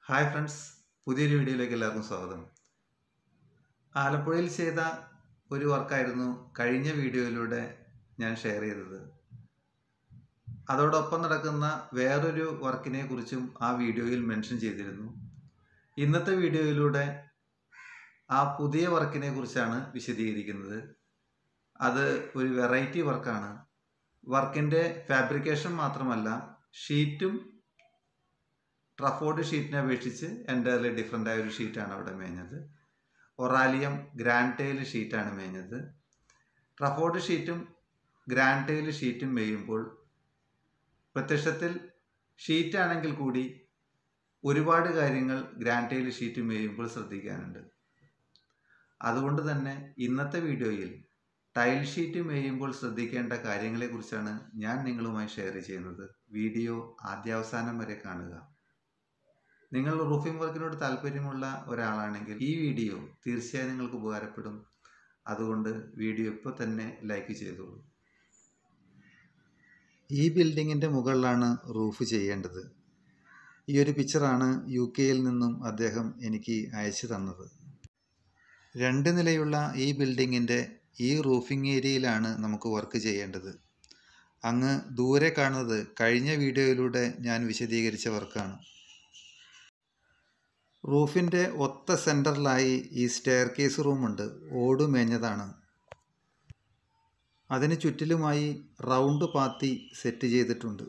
hi friends പുതിയൊരു വീഡിയോയിലേക്ക് എല്ലാവർക്കും സ്വാഗതം ആലപ്പുഴയിൽ ചെയ്ത ഒരു വർക്കായിരുന്നു കഴിഞ്ഞ വീഡിയോയിലൂടെ ഞാൻ ഷെയർ ചെയ്തത് അതോടൊപ്പം നടക്കുന്ന വേറൊരു വർക്കിനെ കുറിച്ചും ആ വീഡിയോയിൽ മെൻഷൻ ചെയ്തിരുന്നു ഇന്നത്തെ വീഡിയോയിലൂടെ ആ പുതിയ വർക്കിനെ കുറിച്ചാണ് വിശദീകരിക്കുന്നത് അത് ഒരു വെറൈറ്റി വർക്കാണ് വർക്കിൻ്റെ ഫാബ്രിക്കേഷൻ മാത്രമല്ല ഷീറ്റും ട്രഫോർഡ് ഷീറ്റിനെ അപേക്ഷിച്ച് എൻ്റയർലി ഡിഫറെൻ്റ് ആയ ഒരു ഷീറ്റാണ് അവിടെ മേഞ്ഞത് ഒറാലിയം ഗ്രാൻഡ് ടെയിൽ ഷീറ്റാണ് മേഞ്ഞത് ട്രഫോർഡ് ഷീറ്റും ഗ്രാൻഡ് ടെയിൽ ഷീറ്റും മേയുമ്പോൾ പ്രത്യക്ഷത്തിൽ ഷീറ്റാണെങ്കിൽ കൂടി ഒരുപാട് കാര്യങ്ങൾ ഗ്രാൻഡ് ടെയിൽ ഷീറ്റ് മേയുമ്പോൾ ശ്രദ്ധിക്കാനുണ്ട് അതുകൊണ്ട് തന്നെ ഇന്നത്തെ വീഡിയോയിൽ ടൈൽ ഷീറ്റ് മേയുമ്പോൾ ശ്രദ്ധിക്കേണ്ട കാര്യങ്ങളെക്കുറിച്ചാണ് ഞാൻ നിങ്ങളുമായി ഷെയർ ചെയ്യുന്നത് വീഡിയോ ആദ്യാവസാനം വരെ കാണുക നിങ്ങൾ റൂഫിംഗ് വർക്കിനോട് താല്പര്യമുള്ള ഒരാളാണെങ്കിൽ ഈ വീഡിയോ തീർച്ചയായും നിങ്ങൾക്ക് ഉപകാരപ്പെടും അതുകൊണ്ട് വീഡിയോ ഇപ്പോൾ തന്നെ ലൈക്ക് ചെയ്തോളൂ ഈ ബിൽഡിങ്ങിൻ്റെ മുകളിലാണ് റൂഫ് ചെയ്യേണ്ടത് ഈ ഒരു പിക്ചറാണ് യു കെയിൽ നിന്നും അദ്ദേഹം എനിക്ക് അയച്ചു തന്നത് രണ്ട് നിലയുള്ള ഈ ബിൽഡിങ്ങിൻ്റെ ഈ റൂഫിംഗ് ഏരിയയിലാണ് നമുക്ക് വർക്ക് ചെയ്യേണ്ടത് അങ്ങ് ദൂരെ കാണുന്നത് കഴിഞ്ഞ വീഡിയോയിലൂടെ ഞാൻ വിശദീകരിച്ച വർക്കാണ് റൂഫിൻ്റെ ഒത്ത സെൻറ്ററിലായി ഈ സ്റ്റെയർ കേസ് റൂമുണ്ട് ഓടുമേഞ്ഞതാണ് അതിന് ചുറ്റിലുമായി റൗണ്ട് പാത്തി സെറ്റ് ചെയ്തിട്ടുണ്ട്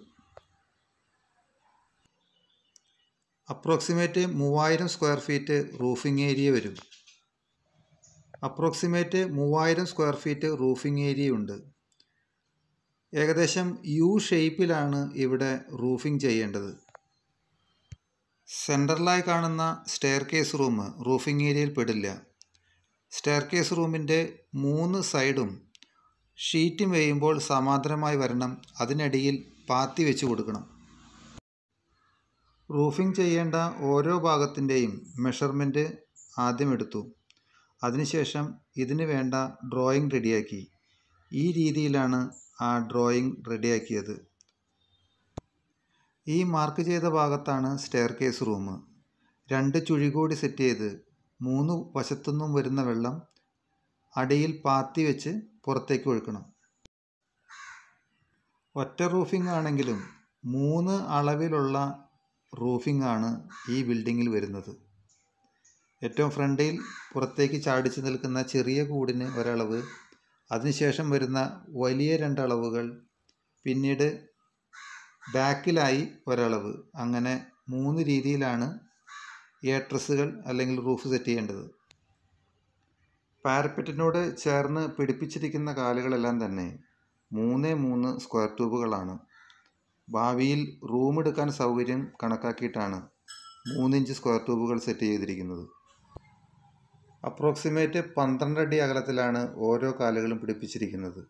അപ്രോക്സിമേറ്റ് മൂവായിരം സ്ക്വയർ ഫീറ്റ് റൂഫിംഗ് ഏരിയ വരും അപ്രോക്സിമേറ്റ് മൂവായിരം സ്ക്വയർ ഫീറ്റ് റൂഫിംഗ് ഏരിയ ഉണ്ട് ഏകദേശം യു ഷേപ്പിലാണ് ഇവിടെ റൂഫിംഗ് ചെയ്യേണ്ടത് സെൻട്രലായി കാണുന്ന സ്റ്റെയർ കേസ് റൂം റൂഫിംഗ് ഏരിയയിൽ പെടില്ല സ്റ്റെയർ കേസ് റൂമിൻ്റെ മൂന്ന് സൈഡും ഷീറ്റ് വേയുമ്പോൾ സമാന്തരമായി വരണം അതിനിടയിൽ പാത്തി വെച്ച് കൊടുക്കണം റൂഫിംഗ് ചെയ്യേണ്ട ഓരോ ഭാഗത്തിൻ്റെയും മെഷർമെൻറ്റ് ആദ്യം എടുത്തു അതിനുശേഷം ഇതിന് വേണ്ട ഡ്രോയിങ് റെഡിയാക്കി ഈ രീതിയിലാണ് ആ ഡ്രോയിങ് റെഡിയാക്കിയത് ഈ മാർക്ക് ചെയ്ത ഭാഗത്താണ് സ്റ്റെയർ കേസ് റൂം രണ്ട് ചുഴികൂടി സെറ്റ് ചെയ്ത് മൂന്ന് വശത്തുനിന്നും വരുന്ന വെള്ളം അടിയിൽ പാത്തി വെച്ച് പുറത്തേക്ക് ഒഴുക്കണം ഒറ്റ റൂഫിംഗ് ആണെങ്കിലും മൂന്ന് അളവിലുള്ള റൂഫിംഗ് ആണ് ഈ ബിൽഡിങ്ങിൽ വരുന്നത് ഏറ്റവും ഫ്രണ്ടിൽ പുറത്തേക്ക് ചാടിച്ച് നിൽക്കുന്ന ചെറിയ കൂടിന് ഒരളവ് അതിനുശേഷം വരുന്ന വലിയ രണ്ടളവുകൾ പിന്നീട് ബാക്കിലായി ഒരളവ് അങ്ങനെ മൂന്ന് രീതിയിലാണ് ഏട്രസുകൾ അല്ലെങ്കിൽ റൂഫ് സെറ്റ് ചെയ്യേണ്ടത് പാരപ്പറ്റിനോട് ചേർന്ന് പിടിപ്പിച്ചിരിക്കുന്ന കാലുകളെല്ലാം തന്നെ മൂന്ന് മൂന്ന് സ്ക്വയർ ട്യൂബുകളാണ് ഭാവിയിൽ റൂം എടുക്കാൻ സൗകര്യം കണക്കാക്കിയിട്ടാണ് മൂന്നിഞ്ച് സ്ക്വയർ ട്യൂബുകൾ സെറ്റ് ചെയ്തിരിക്കുന്നത് അപ്രോക്സിമേറ്റ് പന്ത്രണ്ട് അടി അകലത്തിലാണ് ഓരോ കാലുകളും പിടിപ്പിച്ചിരിക്കുന്നത്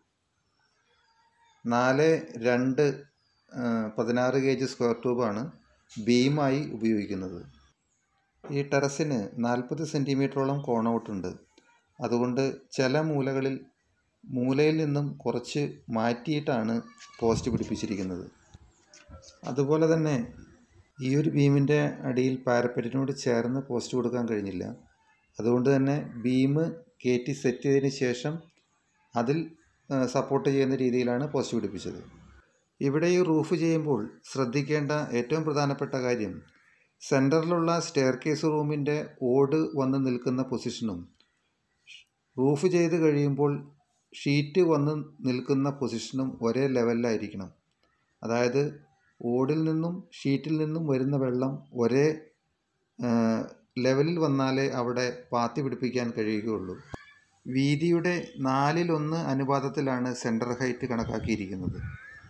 നാല് രണ്ട് പതിനാറ് ഗേജ് സ്ക്വയർ ട്യൂബാണ് ബീമായി ഉപയോഗിക്കുന്നത് ഈ ടെറസിന് നാൽപ്പത് സെൻറ്റിമീറ്ററോളം കോണൗട്ടുണ്ട് അതുകൊണ്ട് ചില മൂലകളിൽ മൂലയിൽ നിന്നും കുറച്ച് മാറ്റിയിട്ടാണ് പോസ്റ്റ് പിടിപ്പിച്ചിരിക്കുന്നത് അതുപോലെ തന്നെ ഈ ഒരു ബീമിൻ്റെ അടിയിൽ പാരപ്പറ്റിനോട് ചേർന്ന് പോസ്റ്റ് കൊടുക്കാൻ കഴിഞ്ഞില്ല അതുകൊണ്ട് തന്നെ ബീം കയറ്റി സെറ്റ് ചെയ്തതിന് ശേഷം അതിൽ സപ്പോർട്ട് ചെയ്യുന്ന രീതിയിലാണ് പോസ്റ്റ് പിടിപ്പിച്ചത് ഇവിടെ ഈ റൂഫ് ചെയ്യുമ്പോൾ ശ്രദ്ധിക്കേണ്ട ഏറ്റവും പ്രധാനപ്പെട്ട കാര്യം സെൻറ്ററിലുള്ള സ്റ്റെയർ കേസ് റൂമിൻ്റെ ഓട് വന്ന് നിൽക്കുന്ന പൊസിഷനും റൂഫ് ചെയ്ത് കഴിയുമ്പോൾ ഷീറ്റ് വന്ന് നിൽക്കുന്ന പൊസിഷനും ഒരേ ലെവലിലായിരിക്കണം അതായത് ഓടിൽ നിന്നും ഷീറ്റിൽ നിന്നും വരുന്ന വെള്ളം ഒരേ ലെവലിൽ വന്നാലേ അവിടെ പാത്തി പിടിപ്പിക്കാൻ കഴിയുകയുള്ളൂ വീതിയുടെ നാലിലൊന്ന് അനുപാതത്തിലാണ് സെൻറ്റർ ഹൈറ്റ് കണക്കാക്കിയിരിക്കുന്നത്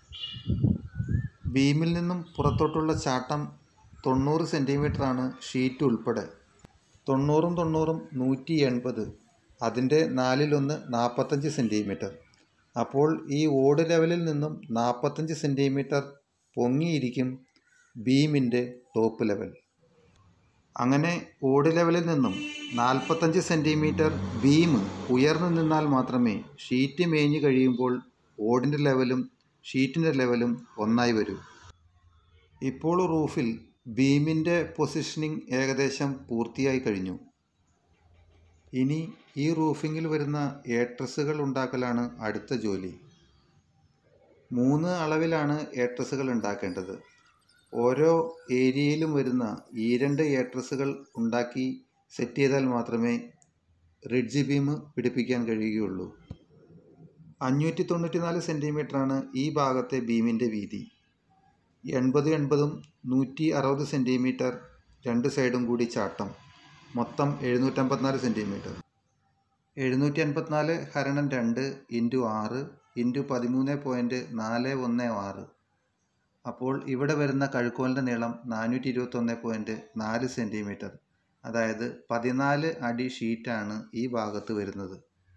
ബീമിൽ നിന്നും പുറത്തോട്ടുള്ള ചാട്ടം തൊണ്ണൂറ് സെൻറ്റിമീറ്ററാണ് ഷീറ്റ് ഉൾപ്പെടെ തൊണ്ണൂറും തൊണ്ണൂറും നൂറ്റി എൺപത് അതിൻ്റെ നാലിലൊന്ന് നാൽപ്പത്തഞ്ച് സെൻറ്റിമീറ്റർ അപ്പോൾ ഈ ഓട് ലെവലിൽ നിന്നും നാൽപ്പത്തഞ്ച് സെൻറ്റിമീറ്റർ പൊങ്ങിയിരിക്കും ബീമിൻ്റെ ടോപ്പ് ലെവൽ അങ്ങനെ ഓട് ലെവലിൽ നിന്നും നാൽപ്പത്തഞ്ച് സെൻറ്റിമീറ്റർ ബീം ഉയർന്നു നിന്നാൽ മാത്രമേ ഷീറ്റ് മേഞ്ഞ് കഴിയുമ്പോൾ ഓടിൻ്റെ ലെവലും ഷീറ്റിൻ്റെ ലെവലും ഒന്നായി വരൂ ഇപ്പോൾ റൂഫിൽ ബീമിൻ്റെ പൊസിഷനിങ് ഏകദേശം പൂർത്തിയായി കഴിഞ്ഞു ഇനി ഈ റൂഫിങ്ങിൽ വരുന്ന ഏട്രസുകൾ ഉണ്ടാക്കലാണ് അടുത്ത ജോലി മൂന്ന് അളവിലാണ് ഏട്രസുകൾ ഉണ്ടാക്കേണ്ടത് ഓരോ ഏരിയയിലും വരുന്ന ഈ രണ്ട് ഏട്രസുകൾ ഉണ്ടാക്കി സെറ്റ് ചെയ്താൽ മാത്രമേ റിഡ്ജ് ബീം പിടിപ്പിക്കാൻ കഴിയുകയുള്ളൂ അഞ്ഞൂറ്റി തൊണ്ണൂറ്റി നാല് സെൻറ്റിമീറ്ററാണ് ഈ ഭാഗത്തെ ബീമിൻ്റെ വീതി എൺപത് എൺപതും നൂറ്റി അറുപത് സെൻറ്റിമീറ്റർ രണ്ട് സൈഡും കൂടി ചാട്ടം മൊത്തം എഴുന്നൂറ്റമ്പത്തിനാല് സെൻറ്റിമീറ്റർ എഴുന്നൂറ്റി അൻപത്തിനാല് ഹരണം രണ്ട് ഇൻറ്റു ആറ് ഇൻറ്റു പതിമൂന്ന് പോയിൻറ്റ് നാല് ഒന്ന് ആറ് അപ്പോൾ ഇവിടെ വരുന്ന കഴുക്കോലിൻ്റെ നീളം നാനൂറ്റി ഇരുപത്തൊന്ന് പോയിൻറ്റ് നാല് സെൻറ്റിമീറ്റർ അതായത് പതിനാല് അടി ഷീറ്റാണ് ഈ ഭാഗത്ത് വരുന്നത്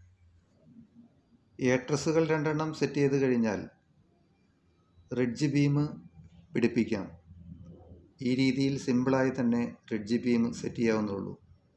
ഏട്രസുകൾ രണ്ടെണ്ണം സെറ്റ് ചെയ്ത് കഴിഞ്ഞാൽ റിഡ്ജ് ബീം പിടിപ്പിക്കാം ഈ രീതിയിൽ സിമ്പിളായി തന്നെ റിഡ്ജ് ബീം സെറ്റ് ചെയ്യാവുന്നുള്ളൂ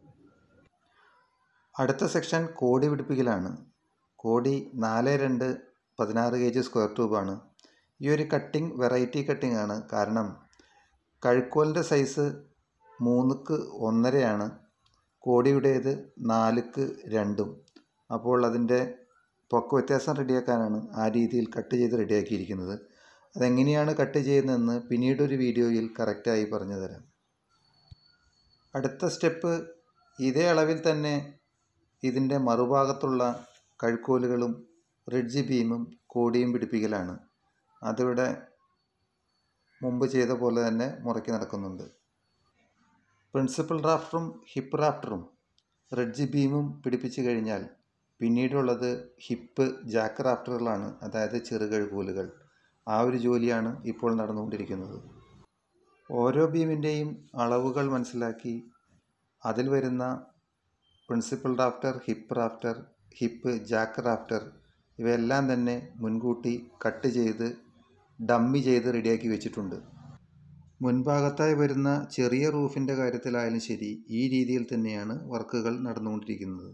അടുത്ത സെക്ഷൻ കോടി പിടിപ്പിക്കലാണ് കോടി നാല് രണ്ട് പതിനാറ് കെ ജി സ്ക്വയർ ട്യൂബാണ് ഈ ഒരു കട്ടിംഗ് വെറൈറ്റി കട്ടിംഗ് ആണ് കാരണം കഴുക്കോലിൻ്റെ സൈസ് മൂന്നുക്ക് ഒന്നരയാണ് കോടിയുടേത് നാലുക്ക് രണ്ടും അപ്പോൾ അതിൻ്റെ പൊക്ക വ്യത്യാസം റെഡിയാക്കാനാണ് ആ രീതിയിൽ കട്ട് ചെയ്ത് റെഡിയാക്കിയിരിക്കുന്നത് അതെങ്ങനെയാണ് കട്ട് ചെയ്യുന്നതെന്ന് പിന്നീടൊരു വീഡിയോയിൽ കറക്റ്റായി പറഞ്ഞു തരാം അടുത്ത സ്റ്റെപ്പ് ഇതേ അളവിൽ തന്നെ ഇതിൻ്റെ മറുഭാഗത്തുള്ള കഴുക്കോലുകളും റിഡ്ജ് ബീമും കോടിയും പിടിപ്പിക്കലാണ് അതിവിടെ മുമ്പ് ചെയ്ത പോലെ തന്നെ മുറയ്ക്ക് നടക്കുന്നുണ്ട് പ്രിൻസിപ്പൽ റാഫ്റ്ററും ഹിപ്പ് റാഫ്റ്ററും റിഡ്ജ് ബീമും പിടിപ്പിച്ചു കഴിഞ്ഞാൽ പിന്നീടുള്ളത് ഹിപ്പ് ജാക്ക് റാഫ്റ്ററുകളാണ് അതായത് ചെറുകഴുകൂലുകൾ ആ ഒരു ജോലിയാണ് ഇപ്പോൾ നടന്നുകൊണ്ടിരിക്കുന്നത് ഓരോ ബീമിൻ്റെയും അളവുകൾ മനസ്സിലാക്കി അതിൽ വരുന്ന principal rafter hip rafter hip jack rafter ഇവയെല്ലാം തന്നെ മുൻകൂട്ടി കട്ട് ചെയ്ത് ഡമ്മി ചെയ്ത് റെഡിയാക്കി വെച്ചിട്ടുണ്ട് മുൻഭാഗത്തായി വരുന്ന ചെറിയ റൂഫിൻ്റെ കാര്യത്തിലായാലും ശരി ഈ രീതിയിൽ തന്നെയാണ് വർക്കുകൾ നടന്നുകൊണ്ടിരിക്കുന്നത്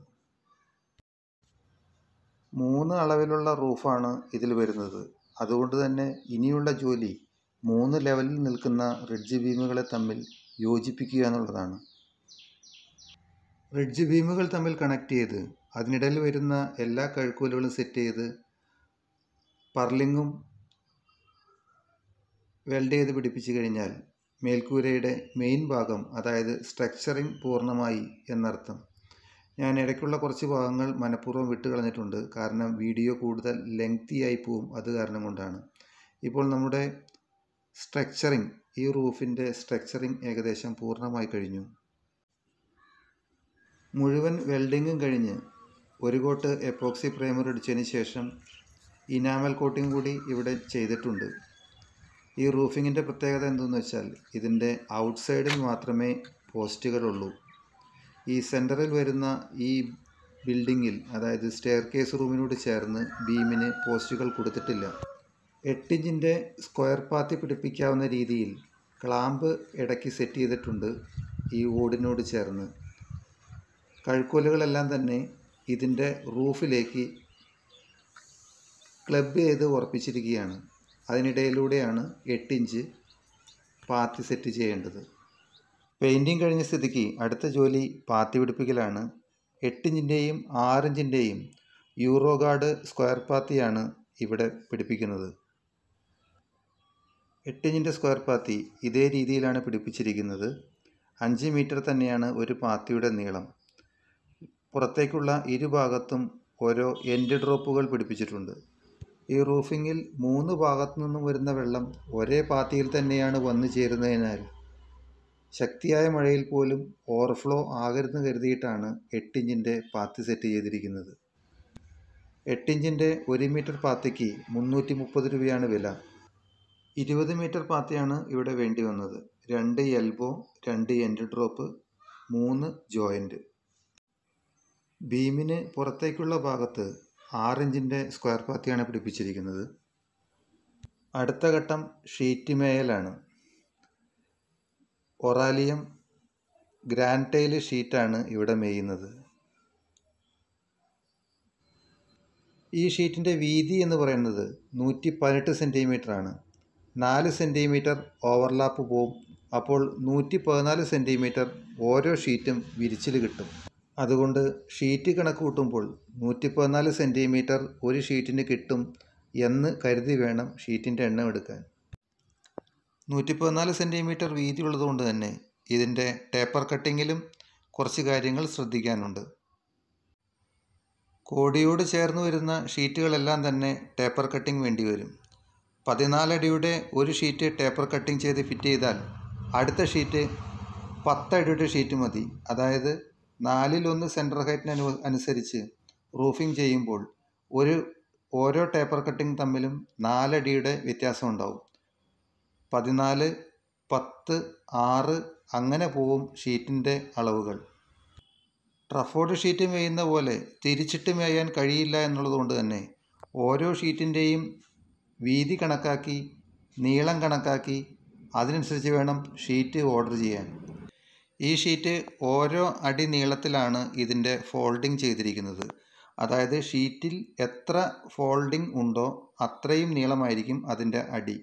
മൂന്ന് അളവിലുള്ള റൂഫാണ് ഇതിൽ വരുന്നത് അതുകൊണ്ട് തന്നെ ഇനിയുള്ള ജോലി മൂന്ന് ലെവലിൽ നിൽക്കുന്ന റിഡ്ജ് ബീമുകളെ തമ്മിൽ യോജിപ്പിക്കുക എന്നുള്ളതാണ് റിഡ്ജ് ബീമുകൾ തമ്മിൽ കണക്ട് ചെയ്ത് അതിനിടയിൽ വരുന്ന എല്ലാ കഴുക്കൂലുകളും സെറ്റ് ചെയ്ത് പർലിങ്ങും വെൽഡ് ചെയ്ത് പിടിപ്പിച്ചു കഴിഞ്ഞാൽ മേൽക്കൂരയുടെ മെയിൻ ഭാഗം അതായത് സ്ട്രക്ചറിങ് പൂർണ്ണമായി എന്നർത്ഥം ഞാൻ ഇടയ്ക്കുള്ള കുറച്ച് ഭാഗങ്ങൾ മനഃപൂർവ്വം വിട്ട് കളഞ്ഞിട്ടുണ്ട് കാരണം വീഡിയോ കൂടുതൽ ലെങ്തി ആയി പോവും അത് കാരണം കൊണ്ടാണ് ഇപ്പോൾ നമ്മുടെ സ്ട്രക്ചറിങ് ഈ റൂഫിൻ്റെ സ്ട്രക്ചറിങ് ഏകദേശം പൂർണ്ണമായി കഴിഞ്ഞു മുഴുവൻ വെൽഡിങ്ങും കഴിഞ്ഞ് ഒരു കോട്ട് എപ്പോക്സി പ്രൈമർ അടിച്ചതിന് ശേഷം ഇനാമൽ കോട്ടിംഗ് കൂടി ഇവിടെ ചെയ്തിട്ടുണ്ട് ഈ റൂഫിങ്ങിൻ്റെ പ്രത്യേകത എന്തെന്ന് വെച്ചാൽ ഇതിൻ്റെ ഔട്ട്സൈഡിൽ മാത്രമേ പോസ്റ്റുകളുള്ളൂ ഈ സെൻറ്ററിൽ വരുന്ന ഈ ബിൽഡിങ്ങിൽ അതായത് സ്റ്റെയർ കേസ് റൂമിനോട് ചേർന്ന് ബീമിന് പോസ്റ്റുകൾ കൊടുത്തിട്ടില്ല എട്ടിഞ്ചിൻ്റെ സ്ക്വയർ പാത്തി പിടിപ്പിക്കാവുന്ന രീതിയിൽ ക്ലാമ്പ് ഇടയ്ക്ക് സെറ്റ് ചെയ്തിട്ടുണ്ട് ഈ ഓടിനോട് ചേർന്ന് കഴുക്കോലുകളെല്ലാം തന്നെ ഇതിൻ്റെ റൂഫിലേക്ക് ക്ലബ് ചെയ്ത് ഉറപ്പിച്ചിരിക്കുകയാണ് അതിനിടയിലൂടെയാണ് എട്ടിഞ്ച് പാത്തി സെറ്റ് ചെയ്യേണ്ടത് പെയിൻറ്റിങ് കഴിഞ്ഞ സ്ഥിതിക്ക് അടുത്ത ജോലി പാത്തി പിടിപ്പിക്കലാണ് എട്ടിഞ്ചിൻ്റെയും ആറിഞ്ചിൻ്റെയും യൂറോ ഗാർഡ് സ്ക്വയർ പാത്തിയാണ് ഇവിടെ പിടിപ്പിക്കുന്നത് എട്ടിഞ്ചിൻ്റെ സ്ക്വയർ പാത്തി ഇതേ രീതിയിലാണ് പിടിപ്പിച്ചിരിക്കുന്നത് അഞ്ച് മീറ്റർ തന്നെയാണ് ഒരു പാത്തിയുടെ നീളം പുറത്തേക്കുള്ള ഇരുഭാഗത്തും ഓരോ എൻഡ് ഡ്രോപ്പുകൾ പിടിപ്പിച്ചിട്ടുണ്ട് ഈ റൂഫിങ്ങിൽ മൂന്ന് ഭാഗത്തു നിന്നും വരുന്ന വെള്ളം ഒരേ പാത്തിയിൽ തന്നെയാണ് വന്നു ചേരുന്നതിനാൽ ശക്തിയായ മഴയിൽ പോലും ഓവർഫ്ലോ ആകരുതെന്ന് കരുതിയിട്ടാണ് എട്ടിഞ്ചിൻ്റെ പാത്തി സെറ്റ് ചെയ്തിരിക്കുന്നത് എട്ടിഞ്ചിൻ്റെ ഒരു മീറ്റർ പാത്തിക്ക് മുന്നൂറ്റി മുപ്പത് രൂപയാണ് വില ഇരുപത് മീറ്റർ പാത്തിയാണ് ഇവിടെ വേണ്ടി വന്നത് രണ്ട് എൽബോ രണ്ട് എൻഡ് ഡ്രോപ്പ് മൂന്ന് ജോയിൻറ്റ് ബീമിന് പുറത്തേക്കുള്ള ഭാഗത്ത് ആറിഞ്ചിൻ്റെ സ്ക്വയർ പാത്തിയാണ് പിടിപ്പിച്ചിരിക്കുന്നത് അടുത്ത ഘട്ടം ഷീറ്റ് മേയലാണ് ഒറാലിയം ഗ്രാൻഡ് ടൈൽ ഷീറ്റാണ് ഇവിടെ മേയുന്നത് ഈ ഷീറ്റിൻ്റെ വീതി എന്ന് പറയുന്നത് നൂറ്റി പതിനെട്ട് സെൻറ്റിമീറ്റർ ആണ് നാല് സെൻറ്റിമീറ്റർ ഓവർലാപ്പ് പോവും അപ്പോൾ നൂറ്റി പതിനാല് സെൻറ്റിമീറ്റർ ഓരോ ഷീറ്റും വിരിച്ചിൽ കിട്ടും അതുകൊണ്ട് ഷീറ്റ് കണക്ക് കൂട്ടുമ്പോൾ നൂറ്റി പതിനാല് സെൻറ്റിമീറ്റർ ഒരു ഷീറ്റിന് കിട്ടും എന്ന് കരുതി വേണം ഷീറ്റിൻ്റെ എണ്ണം എടുക്കാൻ നൂറ്റി പതിനാല് സെൻറ്റിമീറ്റർ വീതി ഉള്ളതുകൊണ്ട് തന്നെ ഇതിൻ്റെ ടേപ്പർ കട്ടിങ്ങിലും കുറച്ച് കാര്യങ്ങൾ ശ്രദ്ധിക്കാനുണ്ട് കോടിയോട് ചേർന്ന് വരുന്ന ഷീറ്റുകളെല്ലാം തന്നെ ടേപ്പർ കട്ടിംഗ് വേണ്ടി വരും പതിനാലടിയുടെ ഒരു ഷീറ്റ് ടേപ്പർ കട്ടിംഗ് ചെയ്ത് ഫിറ്റ് ചെയ്താൽ അടുത്ത ഷീറ്റ് പത്തടിയുടെ ഷീറ്റ് മതി അതായത് നാലിലൊന്ന് സെൻറ്റർ ഹൈറ്റിന് അനു അനുസരിച്ച് റൂഫിംഗ് ചെയ്യുമ്പോൾ ഒരു ഓരോ ടേപ്പർ കട്ടിംഗ് തമ്മിലും നാലടിയുടെ വ്യത്യാസം ഉണ്ടാവും പതിനാല് പത്ത് ആറ് അങ്ങനെ പോവും ഷീറ്റിൻ്റെ അളവുകൾ ട്രഫോർഡ് ഷീറ്റ് മേയുന്ന പോലെ തിരിച്ചിട്ട് മേയാൻ കഴിയില്ല എന്നുള്ളതുകൊണ്ട് തന്നെ ഓരോ ഷീറ്റിൻ്റെയും വീതി കണക്കാക്കി നീളം കണക്കാക്കി അതിനനുസരിച്ച് വേണം ഷീറ്റ് ഓർഡർ ചെയ്യാൻ ഈ ഷീറ്റ് ഓരോ അടി നീളത്തിലാണ് ഇതിൻ്റെ ഫോൾഡിംഗ് ചെയ്തിരിക്കുന്നത് അതായത് ഷീറ്റിൽ എത്ര ഫോൾഡിംഗ് ഉണ്ടോ അത്രയും നീളമായിരിക്കും അതിൻ്റെ അടി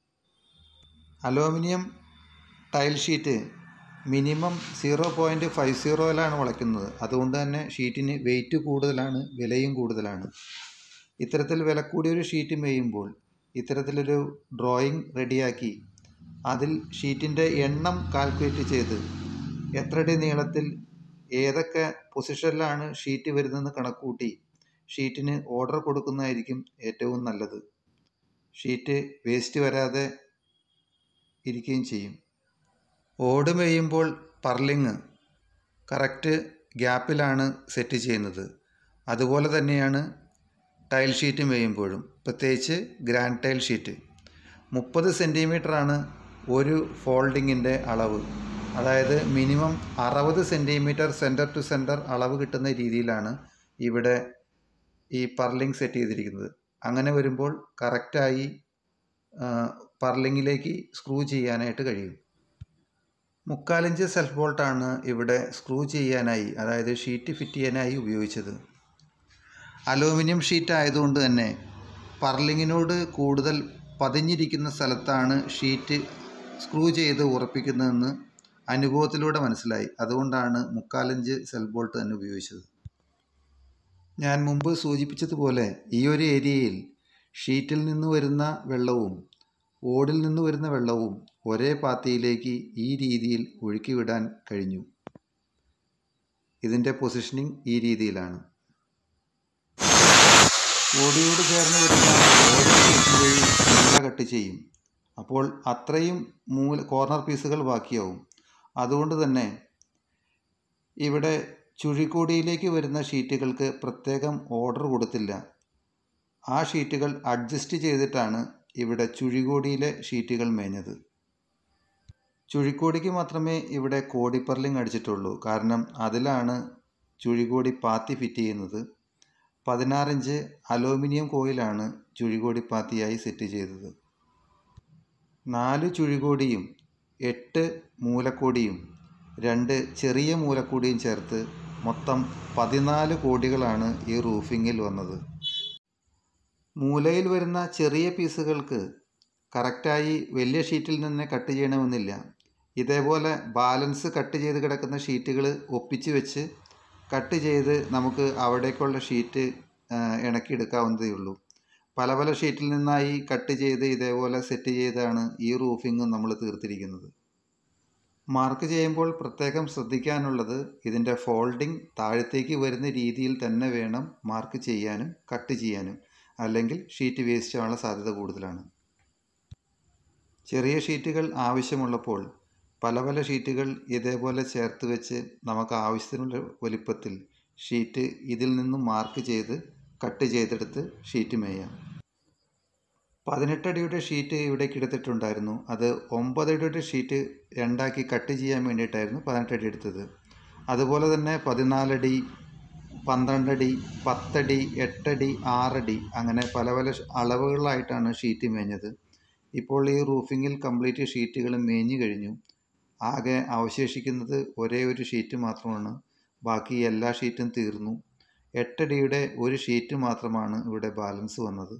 aluminium tile sheet minimum zero point five സീറോയിലാണ് വളയ്ക്കുന്നത് അതുകൊണ്ട് തന്നെ ഷീറ്റിന് വെയിറ്റ് കൂടുതലാണ് വിലയും കൂടുതലാണ് ഇത്തരത്തിൽ വില കൂടിയൊരു ഷീറ്റ് മേയുമ്പോൾ ഇത്തരത്തിലൊരു ഡ്രോയിങ് റെഡിയാക്കി അതിൽ ഷീറ്റിൻ്റെ എണ്ണം കാൽക്കുലേറ്റ് ചെയ്ത് എത്രടി നീളത്തിൽ ഏതൊക്കെ പൊസിഷനിലാണ് ഷീറ്റ് വരുന്നതെന്ന് കണക്കൂട്ടി ഷീറ്റിന് ഓർഡർ കൊടുക്കുന്നതായിരിക്കും ഏറ്റവും നല്ലത് ഷീറ്റ് വേസ്റ്റ് വരാതെ ഇരിക്കുകയും ചെയ്യും ഓട് മേയുമ്പോൾ പർലിങ് കറക്റ്റ് ഗ്യാപ്പിലാണ് സെറ്റ് ചെയ്യുന്നത് അതുപോലെ തന്നെയാണ് ടൈൽ ഷീറ്റ് മേയുമ്പോഴും പ്രത്യേകിച്ച് ഗ്രാൻഡ് ടൈൽ ഷീറ്റ് മുപ്പത് സെൻറ്റിമീറ്ററാണ് ഒരു ഫോൾഡിങ്ങിൻ്റെ അളവ് അതായത് മിനിമം അറുപത് സെൻറ്റിമീറ്റർ സെൻറ്റർ ടു സെൻറ്റർ അളവ് കിട്ടുന്ന രീതിയിലാണ് ഇവിടെ ഈ പർലിങ് സെറ്റ് ചെയ്തിരിക്കുന്നത് അങ്ങനെ വരുമ്പോൾ കറക്റ്റായി പർലിങ്ങിലേക്ക് സ്ക്രൂ ചെയ്യാനായിട്ട് കഴിയും മുക്കാലിഞ്ച് സെൽഫ് ബോൾട്ടാണ് ഇവിടെ സ്ക്രൂ ചെയ്യാനായി അതായത് ഷീറ്റ് ഫിറ്റ് ചെയ്യാനായി ഉപയോഗിച്ചത് അലൂമിനിയം ഷീറ്റ് ആയതുകൊണ്ട് തന്നെ പർലിങ്ങിനോട് കൂടുതൽ പതിഞ്ഞിരിക്കുന്ന സ്ഥലത്താണ് ഷീറ്റ് സ്ക്രൂ ചെയ്ത് ഉറപ്പിക്കുന്നതെന്ന് അനുഭവത്തിലൂടെ മനസ്സിലായി അതുകൊണ്ടാണ് മുക്കാലഞ്ച് സെൽഫ് ബോൾട്ട് തന്നെ ഉപയോഗിച്ചത് ഞാൻ മുമ്പ് സൂചിപ്പിച്ചതുപോലെ ഈ ഒരു ഏരിയയിൽ ഷീറ്റിൽ നിന്ന് വരുന്ന വെള്ളവും ഓടിൽ നിന്ന് വരുന്ന വെള്ളവും ഒരേ പാത്തിയിലേക്ക് ഈ രീതിയിൽ ഒഴുക്കി വിടാൻ കഴിഞ്ഞു ഇതിൻ്റെ പൊസിഷനിങ് ഈ രീതിയിലാണ് ഓടിയോട് ചേർന്ന് വരുന്ന ഓരോ പീസ് വഴി നീള കട്ട് ചെയ്യും അപ്പോൾ അത്രയും മൂല കോർണർ പീസുകൾ ബാക്കിയാവും അതുകൊണ്ട് തന്നെ ഇവിടെ ചുഴിക്കോടിയിലേക്ക് വരുന്ന ഷീറ്റുകൾക്ക് പ്രത്യേകം ഓർഡർ കൊടുത്തില്ല ആ ഷീറ്റുകൾ അഡ്ജസ്റ്റ് ചെയ്തിട്ടാണ് ഇവിടെ ചുഴികോടിയിലെ ഷീറ്റുകൾ മേഞ്ഞത് ചുഴിക്കോടിക്ക് മാത്രമേ ഇവിടെ കോടി പർലിംഗ് അടിച്ചിട്ടുള്ളൂ കാരണം അതിലാണ് ചുഴികോടി പാത്തി ഫിറ്റ് ചെയ്യുന്നത് പതിനാറിഞ്ച് അലൂമിനിയം കോയിലാണ് ചുഴികോടി പാത്തിയായി സെറ്റ് ചെയ്തത് നാല് ചുഴികോടിയും എട്ട് മൂലക്കോടിയും രണ്ട് ചെറിയ മൂലക്കോടിയും ചേർത്ത് മൊത്തം പതിനാല് കോടികളാണ് ഈ റൂഫിങ്ങിൽ വന്നത് മൂലയിൽ വരുന്ന ചെറിയ പീസുകൾക്ക് കറക്റ്റായി വലിയ ഷീറ്റിൽ നിന്ന് കട്ട് ചെയ്യണമെന്നില്ല ഇതേപോലെ ബാലൻസ് കട്ട് ചെയ്ത് കിടക്കുന്ന ഷീറ്റുകൾ ഒപ്പിച്ച് വെച്ച് കട്ട് ചെയ്ത് നമുക്ക് അവിടേക്കുള്ള ഷീറ്റ് ഇണക്കിയെടുക്കാവുന്നതേ ഉള്ളൂ പല പല ഷീറ്റിൽ നിന്നായി കട്ട് ചെയ്ത് ഇതേപോലെ സെറ്റ് ചെയ്താണ് ഈ റൂഫിംഗ് നമ്മൾ തീർത്തിരിക്കുന്നത് മാർക്ക് ചെയ്യുമ്പോൾ പ്രത്യേകം ശ്രദ്ധിക്കാനുള്ളത് ഇതിൻ്റെ ഫോൾഡിംഗ് താഴത്തേക്ക് വരുന്ന രീതിയിൽ തന്നെ വേണം മാർക്ക് ചെയ്യാനും കട്ട് ചെയ്യാനും അല്ലെങ്കിൽ ഷീറ്റ് വേസ്റ്റ് ആവാനുള്ള സാധ്യത കൂടുതലാണ് ചെറിയ ഷീറ്റുകൾ ആവശ്യമുള്ളപ്പോൾ പല പല ഷീറ്റുകൾ ഇതേപോലെ ചേർത്ത് വെച്ച് നമുക്ക് ആവശ്യത്തിനുള്ള വലിപ്പത്തിൽ ഷീറ്റ് ഇതിൽ നിന്നും മാർക്ക് ചെയ്ത് കട്ട് ചെയ്തെടുത്ത് ഷീറ്റ് മേയാം പതിനെട്ടടിയുടെ ഷീറ്റ് ഇവിടേക്ക് എടുത്തിട്ടുണ്ടായിരുന്നു അത് ഒമ്പതടിയുടെ ഷീറ്റ് രണ്ടാക്കി കട്ട് ചെയ്യാൻ വേണ്ടിയിട്ടായിരുന്നു പതിനെട്ടടി എടുത്തത് അതുപോലെ തന്നെ പതിനാലടി പന്ത്രണ്ടടി പത്തടി എട്ടടി ആറടി അങ്ങനെ പല പല അളവുകളിലായിട്ടാണ് ഷീറ്റ് മേഞ്ഞത് ഇപ്പോൾ ഈ റൂഫിങ്ങിൽ കംപ്ലീറ്റ് ഷീറ്റുകൾ മേഞ്ഞു കഴിഞ്ഞു ആകെ അവശേഷിക്കുന്നത് ഒരേ ഒരു ഷീറ്റ് മാത്രമാണ് ബാക്കി എല്ലാ ഷീറ്റും തീർന്നു എട്ടടിയുടെ ഒരു ഷീറ്റ് മാത്രമാണ് ഇവിടെ ബാലൻസ് വന്നത്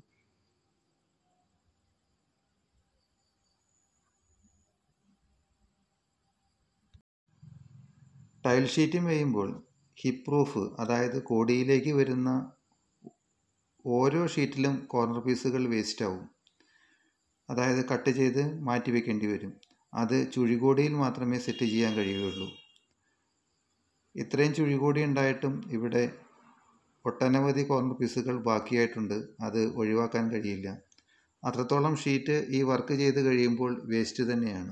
ടൈൽ ഷീറ്റ് മേയുമ്പോൾ ഹിപ്പ് റൂഫ് അതായത് കോടിയിലേക്ക് വരുന്ന ഓരോ ഷീറ്റിലും കോർണർ പീസുകൾ വേസ്റ്റ് ആവും അതായത് കട്ട് ചെയ്ത് മാറ്റി വെക്കേണ്ടി വരും അത് ചുഴികോടിയിൽ മാത്രമേ സെറ്റ് ചെയ്യാൻ കഴിയുകയുള്ളൂ ഇത്രയും ചുഴികോടി ഉണ്ടായിട്ടും ഇവിടെ ഒട്ടനവധി കോർണർ പീസുകൾ ബാക്കിയായിട്ടുണ്ട് അത് ഒഴിവാക്കാൻ കഴിയില്ല അത്രത്തോളം ഷീറ്റ് ഈ വർക്ക് ചെയ്ത് കഴിയുമ്പോൾ വേസ്റ്റ് തന്നെയാണ്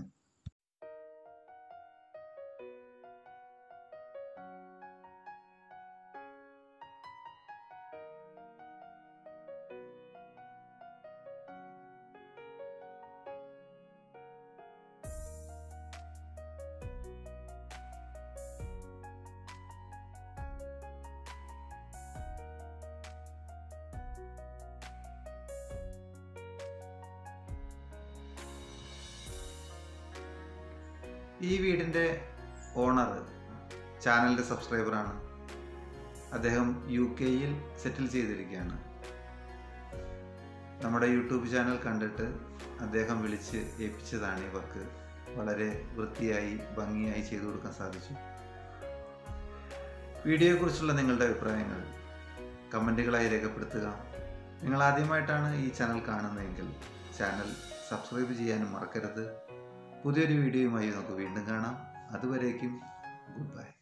ഈ വീടിൻ്റെ ഓണർ ചാനലിൻ്റെ സബ്സ്ക്രൈബറാണ് അദ്ദേഹം യു കെയിൽ സെറ്റിൽ ചെയ്തിരിക്കുകയാണ് നമ്മുടെ യൂട്യൂബ് ചാനൽ കണ്ടിട്ട് അദ്ദേഹം വിളിച്ച് ഏൽപ്പിച്ചതാണ് ഈ വർക്ക് വളരെ വൃത്തിയായി ഭംഗിയായി ചെയ്തു കൊടുക്കാൻ സാധിച്ചു വീഡിയോയെക്കുറിച്ചുള്ള നിങ്ങളുടെ അഭിപ്രായങ്ങൾ കമൻറ്റുകളായി രേഖപ്പെടുത്തുക നിങ്ങൾ ആദ്യമായിട്ടാണ് ഈ ചാനൽ കാണുന്നതെങ്കിൽ ചാനൽ സബ്സ്ക്രൈബ് ചെയ്യാനും മറക്കരുത് പുതിയൊരു വീഡിയോയുമായി നമുക്ക് വീണ്ടും കാണാം അതുവരേക്കും ഗുഡ് ബൈ